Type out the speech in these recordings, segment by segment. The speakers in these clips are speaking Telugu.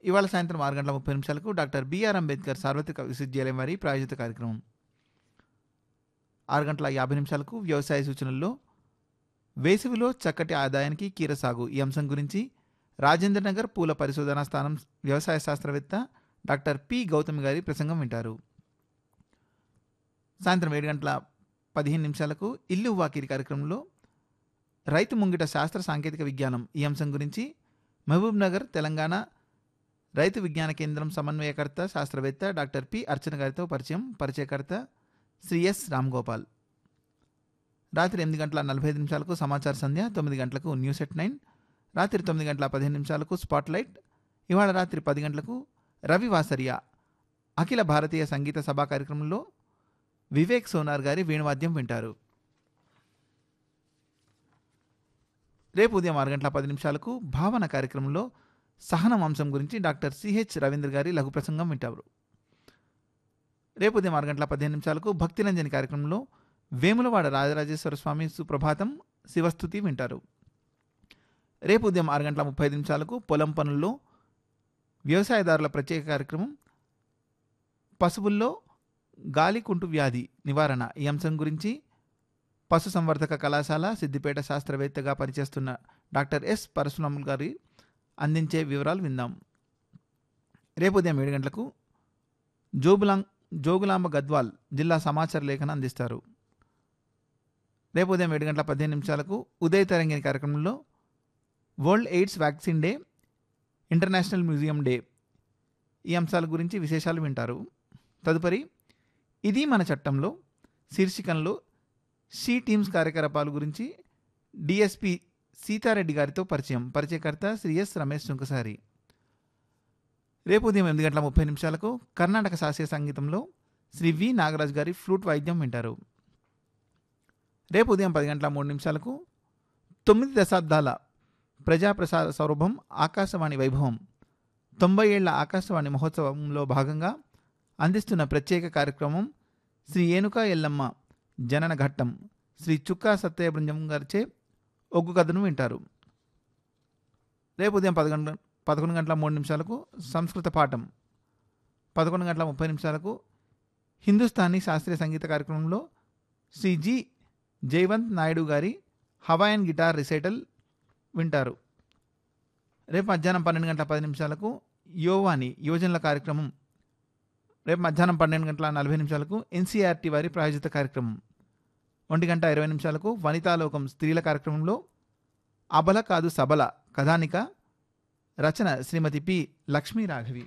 ఇవాళ సాయంత్రం ఆరు గంటల ముప్పై నిమిషాలకు డాక్టర్ బిఆర్ అంబేద్కర్ సార్వత్రిక విశ్వవిద్యాలయం వారి ప్రాయోజిత కార్యక్రమం ఆరు గంటల యాభై నిమిషాలకు వ్యవసాయ సూచనల్లో వేసవిలో చక్కటి ఆదాయానికి కీర సాగు ఈ అంశం గురించి రాజేంద్ర నగర్ పూల పరిశోధనా స్థానం వ్యవసాయ శాస్త్రవేత్త డాక్టర్ పి గౌతమి గారి ప్రసంగం వింటారు సాయంత్రం ఏడు గంటల పదిహేను నిమిషాలకు ఇల్లు వాకిరి కార్యక్రమంలో రైతు ముంగిట శాస్త్ర సాంకేతిక విజ్ఞానం ఈ అంశం గురించి మహబూబ్ నగర్ తెలంగాణ రైతు విజ్ఞాన కేంద్రం సమన్వయకర్త శాస్త్రవేత్త డాక్టర్ పి అర్చన గారితో పరిచయం పరిచయకర్త శ్రీ ఎస్ రామ్ గోపాల్ రాత్రి ఎనిమిది గంటల నలభై ఐదు నిమిషాలకు సమాచార సంధ్య తొమ్మిది గంటలకు న్యూస్ ఎట్ నైన్ రాత్రి తొమ్మిది గంటల పదిహేను నిమిషాలకు స్పాట్ లైట్ ఇవాళ రాత్రి పది గంటలకు రవి వాసరియా అఖిల భారతీయ సంగీత సభా కార్యక్రమంలో వివేక్ సోనార్ గారి వేణువాద్యం వింటారు రేపు ఉదయం ఆరు గంటల పది నిమిషాలకు భావన కార్యక్రమంలో సహనం అంశం గురించి డాక్టర్ సిహెచ్ రవీంద్ర గారి లఘు ప్రసంగం వింటారు రేపు ఉదయం ఆరు గంటల పదిహేను నిమిషాలకు భక్తిరంజని కార్యక్రమంలో వేములవాడ రాజరాజేశ్వర స్వామి సుప్రభాతం శివస్థుతి వింటారు రేపు ఉదయం ఆరు గంటల ముప్పై ఐదు నిమిషాలకు పొలం పనుల్లో వ్యవసాయదారుల ప్రత్యేక కార్యక్రమం పశువుల్లో గాలికుంటు వ్యాధి నివారణ ఈ అంశం గురించి పశు సంవర్ధక కళాశాల సిద్దిపేట శాస్త్రవేత్తగా పనిచేస్తున్న డాక్టర్ ఎస్ పరశురాములు గారి అందించే వివరాలు విందాం రేపు ఉదయం ఏడు గంటలకు జోబులాంగ్ జోగులాంబ గద్వాల్ జిల్లా సమాచార లేఖన అందిస్తారు రేపు ఉదయం ఏడు గంటల పదిహేను నిమిషాలకు ఉదయ తరంగిణి కార్యక్రమంలో world AIDS vaccine day international museum day ఈ అంశాల గురించి విశేషాలు వింటారు తదుపరి ఇది మన చట్టంలో శీర్షికల్లో సి టీమ్స్ కార్యకలాపాల గురించి డిఎస్పి సీతారెడ్డి గారితో పరిచయం పరిచయకర్త శ్రీ ఎస్ రమేష్ సుంకసారి రేపు ఉదయం ఎనిమిది గంటల ముప్పై నిమిషాలకు కర్ణాటక శాస్త్రీయ సంగీతంలో శ్రీ వి నాగరాజు గారి ఫ్లూట్ వాయిద్యం వింటారు రేపు ఉదయం పది గంటల మూడు నిమిషాలకు తొమ్మిది దశాబ్దాల ప్రజాప్రసార సౌరభం ఆకాశవాణి వైభవం తొంభై ఏళ్ల ఆకాశవాణి మహోత్సవంలో భాగంగా అందిస్తున్న ప్రత్యేక కార్యక్రమం శ్రీ ఏనుక ఎల్లమ్మ జనన ఘట్టం శ్రీ చుక్కా సత్తయ్య బృంజం గారిచే ఒగ్గు కథను వింటారు రేపు ఉదయం పదకొండు పదకొండు గంటల మూడు నిమిషాలకు సంస్కృత పాఠం పదకొండు గంటల ముప్పై నిమిషాలకు హిందుస్థానీ శాస్త్రీయ సంగీత కార్యక్రమంలో శ్రీ జి జైవంత్ నాయుడు గారి హవాయన్ గిటార్ రిసైటల్ వింటారు రేపు మధ్యాహ్నం పన్నెండు గంటల పది నిమిషాలకు యోవాని యువజనుల కార్యక్రమం రేపు మధ్యాహ్నం పన్నెండు గంటల నలభై నిమిషాలకు ఎన్సీఆర్టీ వారి ప్రాయోజిత కార్యక్రమం ఒంటి గంట ఇరవై నిమిషాలకు వనితాలోకం స్త్రీల కార్యక్రమంలో అబల కాదు సబల కథానిక రచన శ్రీమతి పి లక్ష్మీ రాఘవి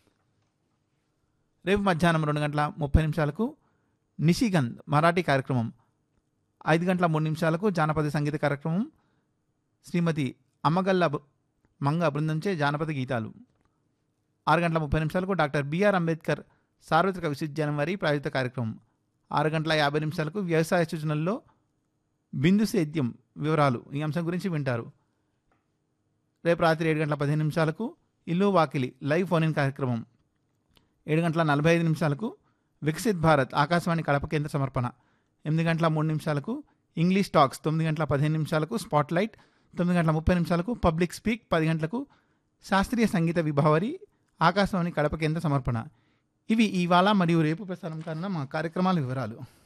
రేపు మధ్యాహ్నం రెండు గంటల ముప్పై నిమిషాలకు నిషిగంధ్ మరాఠీ కార్యక్రమం ఐదు గంటల మూడు నిమిషాలకు జానపద సంగీత కార్యక్రమం శ్రీమతి అమ్మగల్ల బృ- మంగ బృందంచే జానపద గీతాలు ఆరు గంటల ముప్పై నిమిషాలకు డాక్టర్ బిఆర్ అంబేద్కర్ సార్వత్రిక విశ్వవిద్యాలయం వారి ప్రాయోజిత కార్యక్రమం ఆరు గంటల యాభై నిమిషాలకు వ్యవసాయ సూచనల్లో బిందు సేద్యం వివరాలు ఈ అంశం గురించి వింటారు రేపు రాత్రి ఏడు గంటల పదిహేను నిమిషాలకు ఇల్లు వాకిలి లైవ్ ఫోన్ ఇన్ కార్యక్రమం ఏడు గంటల నలభై ఐదు నిమిషాలకు వికసిత్ భారత్ ఆకాశవాణి కడప కేంద్ర సమర్పణ ఎనిమిది గంటల మూడు నిమిషాలకు ఇంగ్లీష్ టాక్స్ తొమ్మిది గంటల పదిహేను నిమిషాలకు స్పాట్ లైట్ తొమ్మిది గంటల ముప్పై నిమిషాలకు పబ్లిక్ స్పీక్ పది గంటలకు శాస్త్రీయ సంగీత విభావరి ఆకాశవాణి కడప కేంద్ర సమర్పణ ఇవి ఇవాళ మరియు రేపు ప్రసారం కానున్న మా కార్యక్రమాల వివరాలు